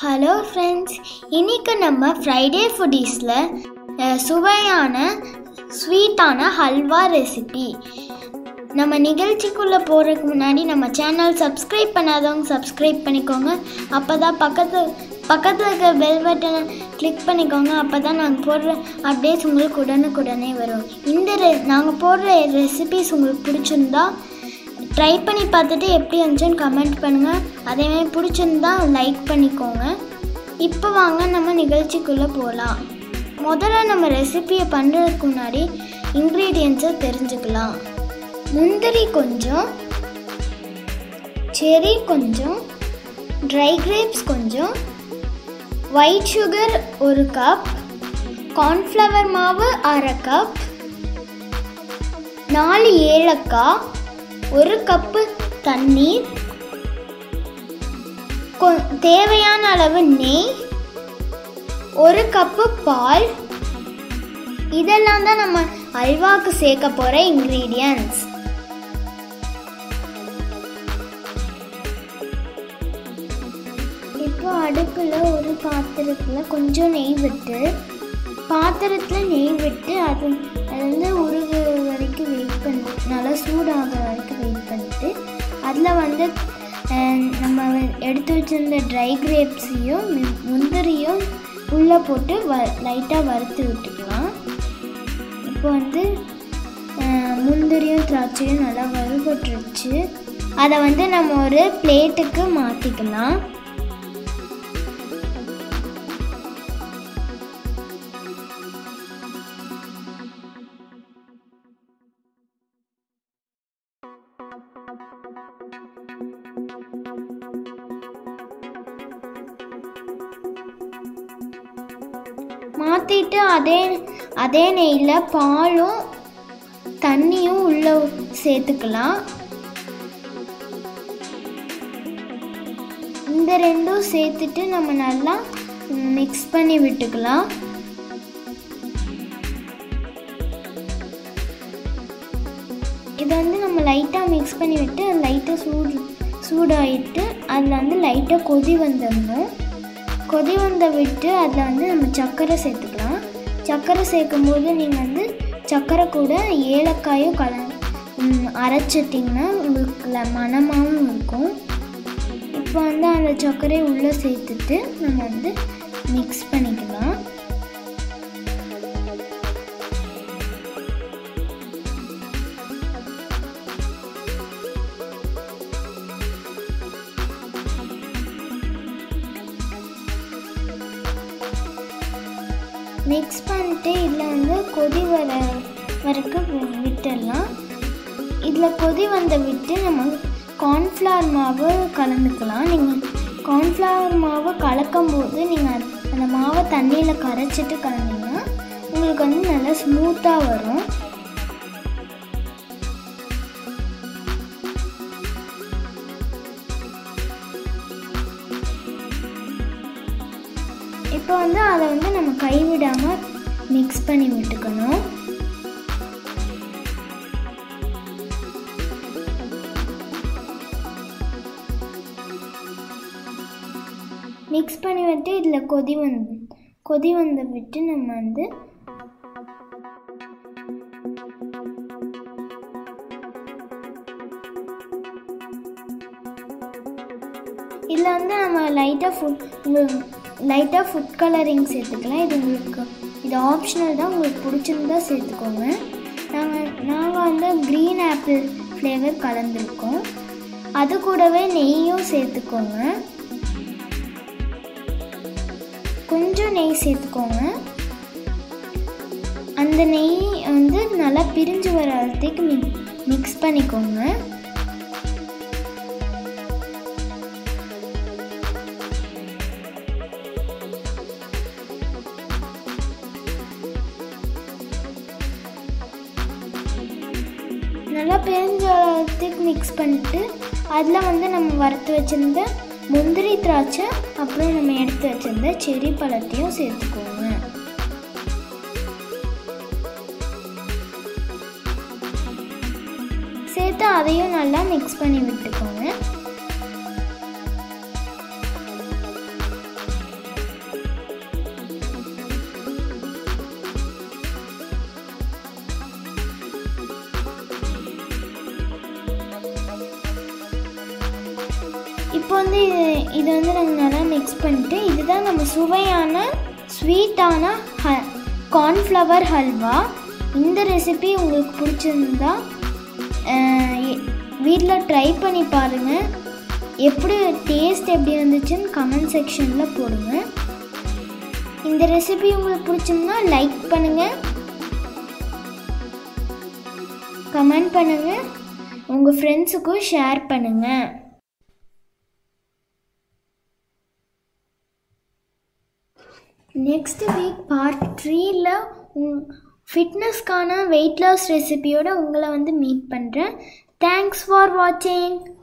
hello friends இன்னைக்கு நம்ம Friday ஃபுட்டீஸில் சுவையான ஸ்வீட்டான ஹல்வா ரெசிபி நம்ம நிகழ்ச்சிக்குள்ளே போகிறதுக்கு முன்னாடி நம்ம சேனல் சப்ஸ்கிரைப் பண்ணாதவங்க சப்ஸ்கிரைப் பண்ணிக்கோங்க அப்போ தான் பக்கத்து பக்கத்தில் இருக்க பெல் பட்டனை கிளிக் பண்ணிக்கோங்க அப்போ தான் நாங்கள் போடுற அப்டேட்ஸ் உங்களுக்கு உடனுக்குடனே வரும் இந்த ரெ நாங்கள் போடுற ரெசிபிஸ் உங்களுக்கு பிடிச்சிருந்தா ட்ரை பண்ணி பார்த்துட்டு எப்படி இருந்துச்சுன்னு கமெண்ட் பண்ணுங்கள் அதேமாதிரி பிடிச்சிருந்தா லைக் பண்ணிக்கோங்க இப்போ வாங்க நம்ம நிகழ்ச்சிக்குள்ளே போகலாம் முதல்ல நம்ம ரெசிபியை பண்ணுறதுக்கு முன்னாடி இன்க்ரீடியன்ஸை தெரிஞ்சுக்கலாம் முந்திரி கொஞ்சம் செரி கொஞ்சம் ட்ரை கிரேப்ஸ் கொஞ்சம் ஒயிட் சுகர் ஒரு கப் கார்ன்ஃப்ளவர் மாவு அரை கப் நாலு ஏலக்காய் ஒரு கப்பு தண்ணீர் கொ- தேவையான அளவு நெய் ஒரு கப்பு பால் இதெல்லாம் தான் நம்ம அல்வாக்கு சேர்க்க போற இன்கிரீடியன்ஸ் இப்போ அடுப்பில் ஒரு பாத்திரத்தில் கொஞ்சம் நெய் விட்டு பாத்திரத்தில் நெய் விட்டு அது அது வந்து உருகு வரைக்கும் வெயிட் பண்ணி நல்லா சூடாகிற வரைக்கும் வெயிட் பண்ணிட்டு அதில் வந்து அஹ், நம்ம வ- எடுத்து வச்சிருந்த ட்ரை கிரேப்ஸையும் முந்திரியும் உள்ளே போட்டு வ லைட்டாக வறுத்து விட்டுக்கலாம் இப்போ வந்து அஹ், முந்திரியும் திராட்சையும் நல்லா வறுபட்டுருச்சு அதை வந்து நம்ம ஒரு பிளேட்டுக்கு மாற்றிக்கலாம் மாற்றிட்டு அதே அதே நெய்யில் பாலும் தண்ணியும் உள்ளே சேர்த்துக்கலாம் இந்த ரெண்டும் சேர்த்துட்டு நம்ம நல்லா மிக்ஸ் பண்ணி விட்டுக்கலாம் இதை வந்து நம்ம லைட்டாக மிக்ஸ் பண்ணி விட்டு லைட்டாக சூடு சூடாயிட்டு அதில் வந்து லைட்டாக கொதி வந்துடணும் கொதி வந்த விட்டு அதில் வந்து நம்ம சர்க்கரை சேர்த்துக்கலாம் சர்க்கரை சேர்க்கும் போது நீங்கள் வந்து சர்க்கரை கூட ஏலக்காயும் கல ம், அரைச்சிட்டிங்கன்னா உங்களுக்கு ல- மணமாவும் இருக்கும் இப்போ வந்து அந்த சர்க்கரையை உள்ளே சேர்த்துட்டு நம்ம வந்து மிக்ஸ் பண்ணிக்கலாம் மிக்ஸ் பண்ணிட்டு இதில் வந்து கொதி வர வரைக்கும் வி- விட்டுடலாம் இதில் கொதி வந்த விட்டு நம்ம கார்ன்ஃப்ளவர் மாவு கலந்துக்கலாம் நீங்கள் கார்ன்ஃப்ளவர் மாவு கலக்கும் போது நீங்கள் அந்த மாவை தண்ணியில் கரைச்சிட்டு கலந்தீங்கன்னா உங்களுக்கு வந்து நல்லா ஸ்மூத்தாக வரும் இப்போ வந்து அதை வந்து நம்ம கைவிடாமல் மிக்ஸ் பண்ணி விட்டுக்கணும் மிக்ஸ் பண்ணி விட்டு இதில் கொதி வந்து கொதி வந்த விட்டு நம்ம வந்து இதில் வந்து நம்ம லைட்டாக ஃபுட் லைட்டாக ஃபுட் கலரிங் சேர்த்துக்கலாம் இது உங்களுக்கு இது ஆப்ஷனல் தான் உங்களுக்கு பிடிச்சிருந்தா சேர்த்துக்கோங்க நாங்கள் நாங்கள் வந்து க்ரீன் ஆப்பிள் ஃப்ளேவர் கலந்துருக்கோம் அது கூடவே நெய்யும் சேர்த்துக்கோங்க கொஞ்சம் நெய் சேர்த்துக்கோங்க அந்த நெய் வந்து நல்லா பிரிஞ்சு வர வரைக்கும் மிக்ஸ் பண்ணிக்கோங்க நல்லா பிரிஞ்ச அளவுக்கு மிக்ஸ் பண்ணிட்டு அதில் வந்து நம்ம வறுத்து வச்சிருந்த முந்திரி திராட்சை அப்புறம் நம்ம எடுத்து வச்சிருந்த செரி பழத்தையும் சேர்த்துக்கோங்க சேர்த்து அதையும் நல்லா மிக்ஸ் பண்ணி விட்டுக்கோங்க வந்து இது இது வந்து நாங்கள் நல்லா மிக்ஸ் பண்ணிட்டு இதுதான் நம்ம சுவையான ஸ்வீட்டான ஹ கார்ன்ஃப்ளவர் ஹல்வா இந்த ரெசிபி உங்களுக்கு பிடிச்சிருந்தா வீட்டில் ட்ரை பண்ணி பாருங்கள் எப்படி டேஸ்ட் எப்படி இருந்துச்சுன்னு கமெண்ட் செக்ஷனில் போடுங்க இந்த ரெசிபி உங்களுக்கு பிடிச்சிருந்தா லைக் பண்ணுங்கள் கமெண்ட் பண்ணுங்கள் உங்கள் ஃப்ரெண்ட்ஸுக்கும் ஷேர் பண்ணுங்கள் நெக்ஸ்ட் வீக் பார்ட் த்ரீல ஃபிட்னஸ்க்கான வெயிட் லாஸ் ரெசிபியோட உங்களை வந்து மீட் பண்ணுறேன் தேங்க்ஸ் ஃபார் வாட்சிங்